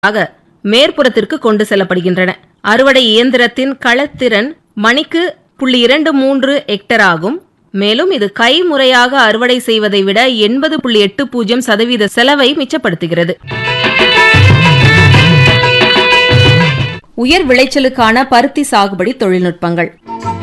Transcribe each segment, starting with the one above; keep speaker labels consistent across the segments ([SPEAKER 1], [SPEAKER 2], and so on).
[SPEAKER 1] ஆக மேற்புறத்திற்கு கொண்டு செல்லப்படுகின்றன அறுவடை இயந்திரத்தின் களத்திறன் மணிக்கு புள்ளி இரண்டு மூன்று ஹெக்டர் ஆகும் மேலும் இது கைமுறையாக அறுவடை செய்வதை விட எண்பது புள்ளி எட்டு பூஜ்ஜியம் சதவீத செலவை மிச்சப்படுத்துகிறது உயர் விளைச்சலுக்கான பருத்தி சாகுபடி தொழில்நுட்பங்கள்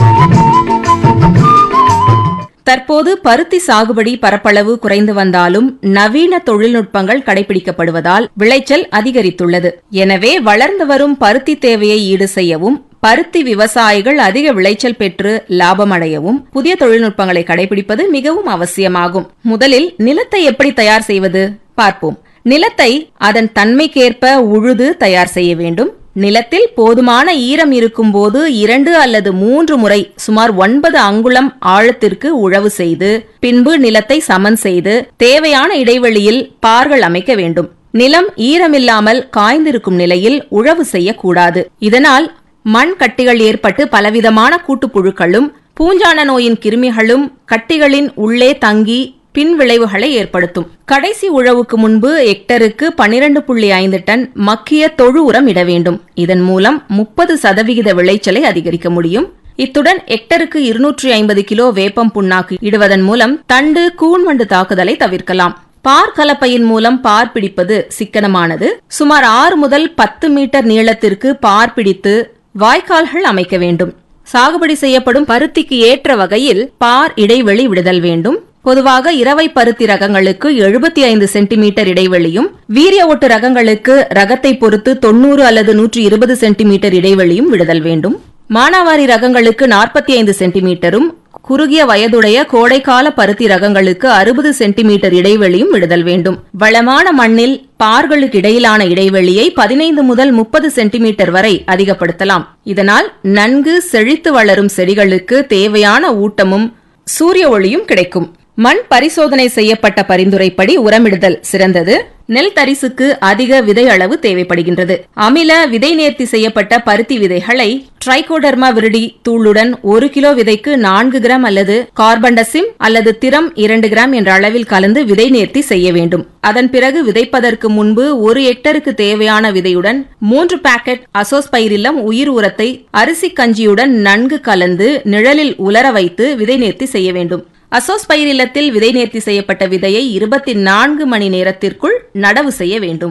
[SPEAKER 1] தற்போது பருத்தி சாகுபடி பரப்பளவு குறைந்து வந்தாலும் நவீன தொழில்நுட்பங்கள் கடைபிடிக்கப்படுவதால் விளைச்சல் அதிகரித்துள்ளது எனவே வளர்ந்து வரும் பருத்தி தேவையை ஈடு செய்யவும் பருத்தி விவசாயிகள் அதிக விளைச்சல் பெற்று லாபமடையவும் புதிய தொழில்நுட்பங்களை கடைபிடிப்பது மிகவும் அவசியமாகும் முதலில் நிலத்தை எப்படி தயார் செய்வது பார்ப்போம் நிலத்தை அதன் தன்மைக்கேற்ப உழுது தயார் செய்ய வேண்டும் நிலத்தில் போதுமான ஈரம் இருக்கும்போது இரண்டு அல்லது மூன்று முறை சுமார் ஒன்பது அங்குலம் ஆழத்திற்கு உழவு செய்து பின்பு நிலத்தை சமன் செய்து தேவையான இடைவெளியில் பார்கள் அமைக்க வேண்டும் நிலம் ஈரமில்லாமல் காய்ந்திருக்கும் நிலையில் உழவு செய்யக்கூடாது இதனால் மண் கட்டிகள் ஏற்பட்டு பலவிதமான கூட்டுப்புழுக்களும் பூஞ்சான நோயின் கிருமிகளும் கட்டிகளின் உள்ளே தங்கி பின் விளைவுகளை ஏற்படுத்தும் கடைசி உழவுக்கு முன்பு ஹெக்டருக்கு பனிரெண்டு புள்ளி ஐந்து டன் மக்கிய தொழு உரம் இட வேண்டும் இதன் மூலம் முப்பது சதவிகித விளைச்சலை அதிகரிக்க முடியும் இத்துடன் ஹெக்டருக்கு இருநூற்றி ஐம்பது கிலோ வேப்பம் புண்ணாக்கு இடுவதன் மூலம் தண்டு கூன்வண்டு தாக்குதலை தவிர்க்கலாம் பார் கலப்பையின் மூலம் பார் பிடிப்பது சிக்கனமானது சுமார் ஆறு முதல் பத்து மீட்டர் நீளத்திற்கு பார் பிடித்து வாய்க்கால்கள் அமைக்க வேண்டும் சாகுபடி செய்யப்படும் பருத்திக்கு ஏற்ற வகையில் பார் இடைவெளி விடுதல் வேண்டும் பொதுவாக இரவை பருத்தி ரகங்களுக்கு எழுபத்தி ஐந்து சென்டிமீட்டர் இடைவெளியும் வீரிய ஒட்டு ரகங்களுக்கு ரகத்தை பொறுத்து தொன்னூறு அல்லது நூற்றி இருபது சென்டிமீட்டர் இடைவெளியும் விடுதல் வேண்டும் மானாவாரி ரகங்களுக்கு நாற்பத்தி ஐந்து சென்டிமீட்டரும் குறுகிய வயதுடைய கோடைக்கால பருத்தி ரகங்களுக்கு அறுபது சென்டிமீட்டர் இடைவெளியும் விடுதல் வேண்டும் வளமான மண்ணில் பார்களுக்கு இடையிலான இடைவெளியை பதினைந்து முதல் முப்பது சென்டிமீட்டர் வரை அதிகப்படுத்தலாம் இதனால் நன்கு செழித்து வளரும் செடிகளுக்கு தேவையான ஊட்டமும் சூரிய ஒளியும் கிடைக்கும் மண் பரிசோதனை செய்யப்பட்ட பரிந்துரைப்படி உரமிடுதல் சிறந்தது நெல் தரிசுக்கு அதிக விதை அளவு தேவைப்படுகின்றது அமில விதை நேர்த்தி செய்யப்பட்ட பருத்தி விதைகளை ட்ரைகோடர்மா விரிடி தூளுடன் ஒரு கிலோ விதைக்கு நான்கு கிராம் அல்லது கார்பன்டசிம் அல்லது திரம் இரண்டு கிராம் என்ற அளவில் கலந்து விதை நேர்த்தி செய்ய வேண்டும் அதன் பிறகு விதைப்பதற்கு முன்பு ஒரு ஹெக்டருக்கு தேவையான விதையுடன் மூன்று பாக்கெட் அசோஸ்பைரிலம் உயிர் உரத்தை அரிசி கஞ்சியுடன் நன்கு கலந்து நிழலில் உலர வைத்து விதை நேர்த்தி செய்ய வேண்டும் அசோஸ்பைரிலத்தில் விதை நேர்த்தி செய்யப்பட்ட விதையை இருபத்தி நான்கு மணி நேரத்திற்குள் நடவு செய்ய வேண்டும்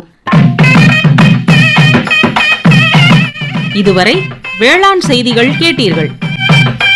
[SPEAKER 2] இதுவரை வேளாண் செய்திகள் கேட்டீர்கள்